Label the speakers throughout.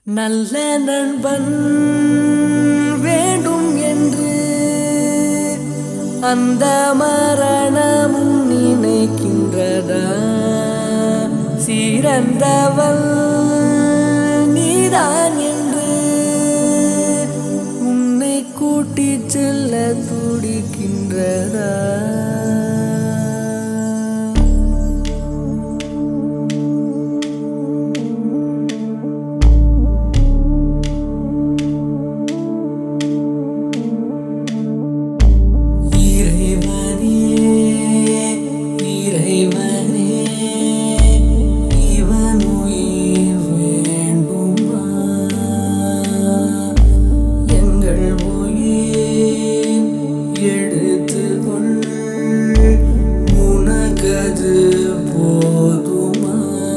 Speaker 1: நல்ல நண்பன் வேண்டும் என்று அந்த மரணமும் நினைக்கின்றதா சிறந்தவள் நீதான் என்று உன்னை கூட்டிச் செல்ல துடிக்கின்றதா இறைவனே இறைவனே இவன் உயிர் வேண்டுமா எங்கள் உயிர் எடுத்துக்கொள் உனக்கது போதுமா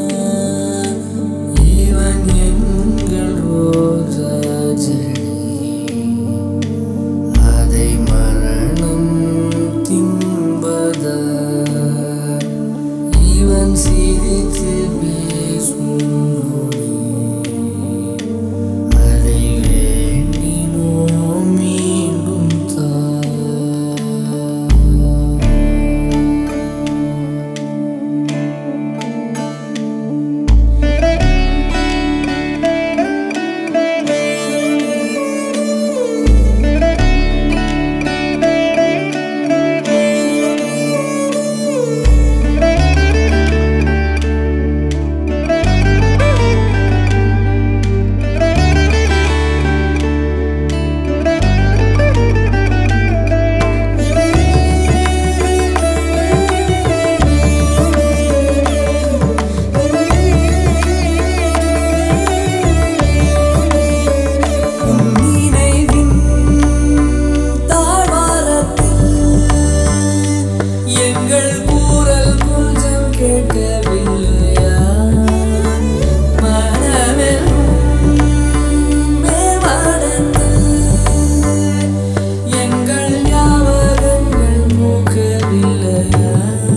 Speaker 1: இவன் எங்கள் ரோஜா செடி அதை மரணம் தின்பதா இவன் சிரித்து பேசும் நொடி அதை வேண்டினோம் மீண்டும் தா உன் நினைவின் தாழ்வாரத்தில் எங்கள் கூறல் கொஞ்சம் கேட்கவில்லையா மனமெல்லும் மேவாடத்தில் எங்கள் ஞாபகங்கள் மூக்கவில்லையா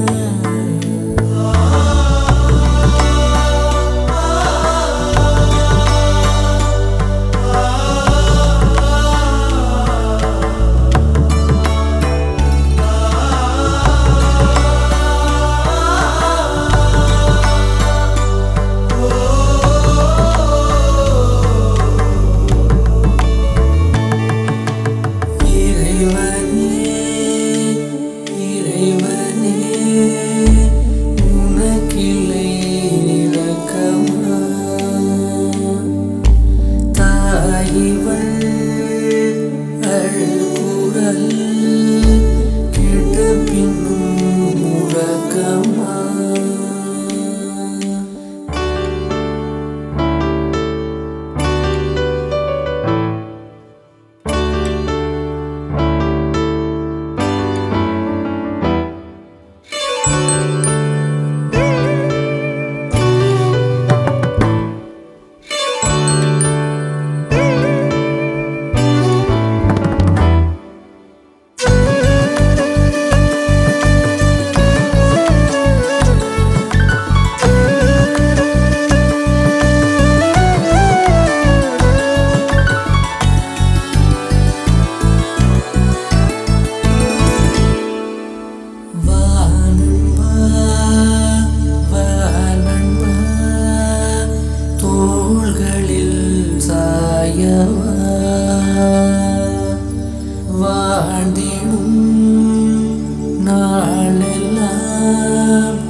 Speaker 1: இறைவனே இறைவனே உனக்கில்லை இரக்கமா தாயிவள் அழுகுரல் கேட்ட பின்னும் உறக்கமா வானன்பா வானன்பா தோள்களில் சாயவா வாழ்ந்திடும் நாளெல்லாம்